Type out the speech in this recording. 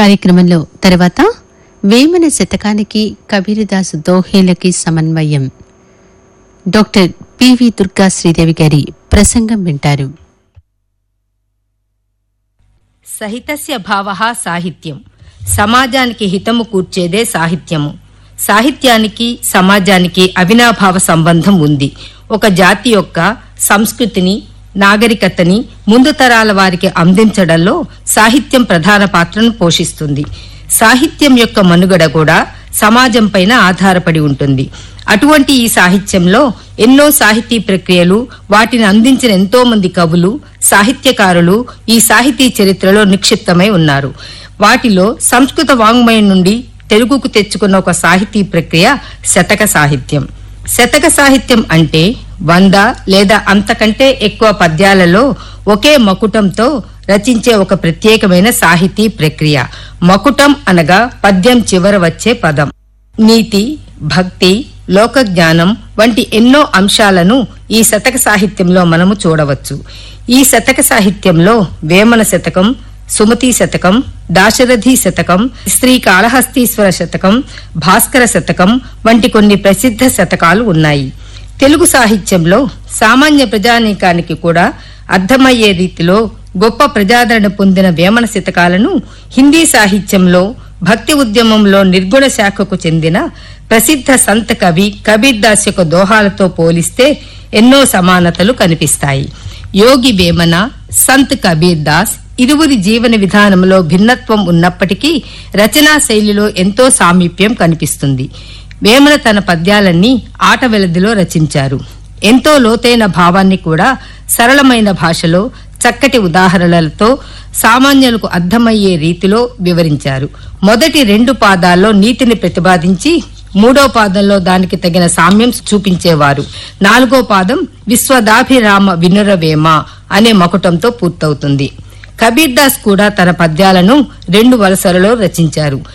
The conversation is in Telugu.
కార్యక్రమంలో తర్వాత వేమన శతకానికి కబీరదాసు దోహేలకి సమన్వయం డాక్టర్ పివి దుర్గా శ్రీదేవి గారి ప్రసంగం వింటారు సహితస్య భావ సాహిత్యం సమాజానికి హితము కూర్చేదే సాహిత్యము సాహిత్యానికి సమాజానికి అవినాభావ సంబంధం ఉంది ఒక జాతి యొక్క సంస్కృతిని నాగరికతని ముందు తరాల వారికి అందించడంలో సాహిత్యం ప్రధాన పాత్రను పోషిస్తుంది సాహిత్యం యొక్క మనుగడ కూడా సమాజం పైన ఆధారపడి ఉంటుంది అటువంటి ఈ సాహిత్యంలో ఎన్నో సాహితీ ప్రక్రియలు వాటిని అందించిన ఎంతో మంది కవులు సాహిత్యకారులు ఈ సాహితీ చరిత్రలో నిక్షిప్తమై ఉన్నారు వాటిలో సంస్కృత వాంగ్మయం నుండి తెలుగుకు తెచ్చుకున్న ఒక సాహితీ ప్రక్రియ శతక సాహిత్యం శతక సాహిత్యం అంటే వంద లేదా అంతకంటే ఎక్కువ పద్యాలలో ఒకే మకుటంతో రచించే ఒక ప్రత్యేకమైన సాహితీ ప్రక్రియ మకుటం అనగా పద్యం చివర వచ్చే పదం నీతి భక్తి లోక జ్ఞానం వంటి ఎన్నో అంశాలను ఈ శతక సాహిత్యంలో మనము చూడవచ్చు ఈ శతక సాహిత్యంలో వేమన శతకం సుమతి శతకం దాశరథి శతకం శ్రీ కాళహస్తీశ్వర శతకం భాస్కర శతకం వంటి కొన్ని ప్రసిద్ధ శతకాలు ఉన్నాయి తెలుగు సాహిత్యంలో సామాన్య ప్రజానీకానికి కూడా అర్థమయ్యే రీతిలో గొప్ప ప్రజాదరణ పొందిన వేమన శతకాలను హిందీ సాహిత్యంలో భక్తి ఉద్యమంలో నిర్గుణ శాఖకు చెందిన ప్రసిద్ధ సంత కవి కబీర్ దాస్ యొక్క దోహాలతో పోలిస్తే ఎన్నో సమానతలు కనిపిస్తాయి యోగి వేమన సంత్ కబీర్ దాస్ ఇరువురి జీవన విధానంలో భిన్నత్వం ఉన్నప్పటికీ రచనా శైలిలో ఎంతో సామీప్యం కనిపిస్తుంది వేమన తన పద్యాలన్నీ ఆట వెలదిలో రచించారు ఎంతో లోతైన భావాన్ని కూడా సరళమైన భాషలో చక్కటి ఉదాహరణలతో సామాన్యులకు అర్థమయ్యే రీతిలో వివరించారు మొదటి రెండు పాదాల్లో నీతిని ప్రతిపాదించి మూడో పాదంలో దానికి తగిన సామ్యం చూపించేవారు నాలుగో పాదం విశ్వదాభిరామ వినురవేమ అనే మకుటంతో పూర్తవుతుంది కబీర్ దాస్ కూడా తన పద్యాలను రెండు వలసలలో రచించారు